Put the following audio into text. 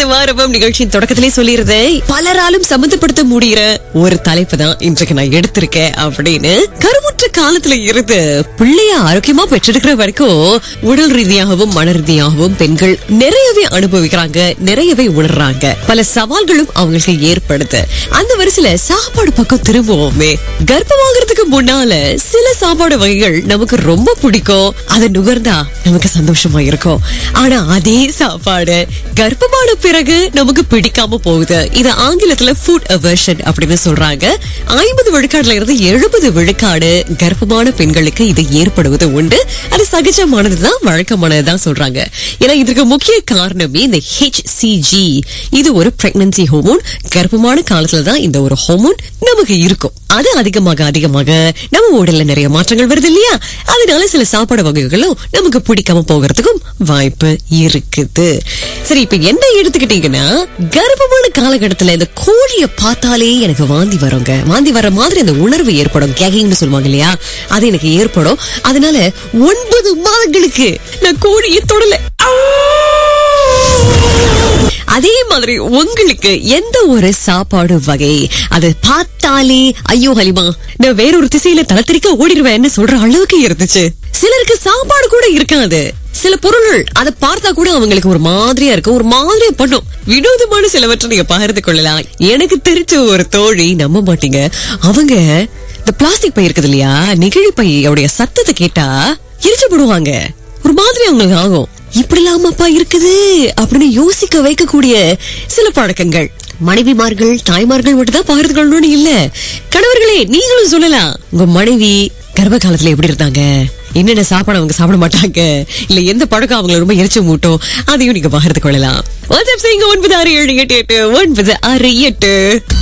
ஆனந்தம் ஆரம்பம் நிகழ்ச்சியின் தொடக்கத்திலே சொல்லியிருந்தேன் பலராலும் சம்மந்தப்படுத்த முடிகிற ஒரு தலைப்பு தான் இன்றைக்கு நான் எடுத்திருக்கேன் அப்படின்னு கருமுற்ற காலத்துல இருந்து பிள்ளைய ஆரோக்கியமா பெற்றெடுக்கிற வரைக்கும் உடல் ரீதியாகவும் மன ரீதியாகவும் பெண்கள் நிறையவே அனுபவிக்கிறாங்க நிறையவே உணர்றாங்க பல சவால்களும் அவங்களுக்கு ஏற்படுது அந்த வரிசையில சாப்பாடு பக்கம் திரும்புவோமே கர்ப்பமாகறதுக்கு முன்னால சில சாப்பாடு வகைகள் நமக்கு ரொம்ப பிடிக்கும் அதை நுகர்ந்தா நமக்கு சந்தோஷமா இருக்கும் ஆனா அதே சாப்பாடு கர்ப்பமான பிறகு நமக்கு பிடிக்காம போகுது இது ஆங்கிலத்துல ஃபுட் அவர்ஷன் அப்படின்னு சொல்றாங்க ஐம்பது விழுக்காடுல இருந்து எழுபது விழுக்காடு கர்ப்பமான பெண்களுக்கு இது ஏற்படுவது உண்டு அது சகஜமானதுதான் வழக்கமானதுதான் சொல்றாங்க ஏன்னா இதற்கு முக்கிய காரணமே இந்த ஹெச்சிஜி இது ஒரு பிரெக்னன்சி ஹோமோன் கர்ப்பமான காலத்துல தான் இந்த ஒரு ஹோமோன் நமக்கு இருக்கும் அது அதிகமாக அதிகமாக நம்ம உடல்ல நிறைய மாற்றங்கள் வருது இல்லையா அதனால சில சாப்பாடு வகைகளும் நமக்கு பிடிக்காம போகிறதுக்கும் வாய்ப்பு இருக்குது சரி இப்ப என்ன எடுத்துக்கிட்டீங்கன்னா கர்ப்பமான காலகட்டத்துல இந்த கோழிய பார்த்தாலே எனக்கு வாந்தி வருங்க வாந்தி வர மாதிரி அந்த உணர்வு ஏற்படும் கேகிங்னு சொல்லுவாங்க இல்லையா அது எனக்கு ஏற்படும் அதனால ஒன்பது மாதங்களுக்கு நான் கோழியை தொடல அதே மாதிரி உங்களுக்கு எந்த ஒரு சாப்பாடு வகை அதை பார்த்தாலே ஐயோ ஹலிமா நான் வேறொரு திசையில தலத்திரிக்க ஓடிடுவேன்னு சொல்ற அளவுக்கு இருந்துச்சு சிலருக்கு சாப்பாடு கூட இருக்காது சில பொருள்கள் அதை பார்த்தா கூட அவங்களுக்கு ஒரு மாதிரியா இருக்கும் ஒரு மாதிரியா பண்ணும் வினோதமான சிலவற்றை நீங்க பகிர்ந்து கொள்ளலாம் எனக்கு தெரிஞ்ச ஒரு தோழி நம்ப மாட்டீங்க அவங்க இந்த பிளாஸ்டிக் பை இருக்குது இல்லையா நெகிழி பையோடைய சத்தத்தை கேட்டா எரிச்சு போடுவாங்க ஒரு மாதிரி அவங்களுக்கு ஆகும் இப்படி இல்லாமப்பா இருக்குது அப்படின்னு யோசிக்க வைக்கக்கூடிய சில பழக்கங்கள் மனைவிமார்கள் தாய்மார்கள் மட்டும் தான் பகிர்ந்து கொள்ளணும்னு இல்ல கணவர்களே நீங்களும் சொல்லலாம் உங்க மனைவி கர்ப்ப காலத்துல எப்படி இருந்தாங்க என்னென்ன சாப்பாடு அவங்க சாப்பிட மாட்டாங்க இல்ல எந்த பழக்கம் அவங்களை ரொம்ப எரிச்சு மூட்டும் அதையும் நீங்க பகிர்ந்து கொள்ளலாம் வாட்ஸ்அப் செய்யுங்க ஒன்பது ஆறு ஏழு எட்டு எட்டு ஒன்பது ஆறு எட்டு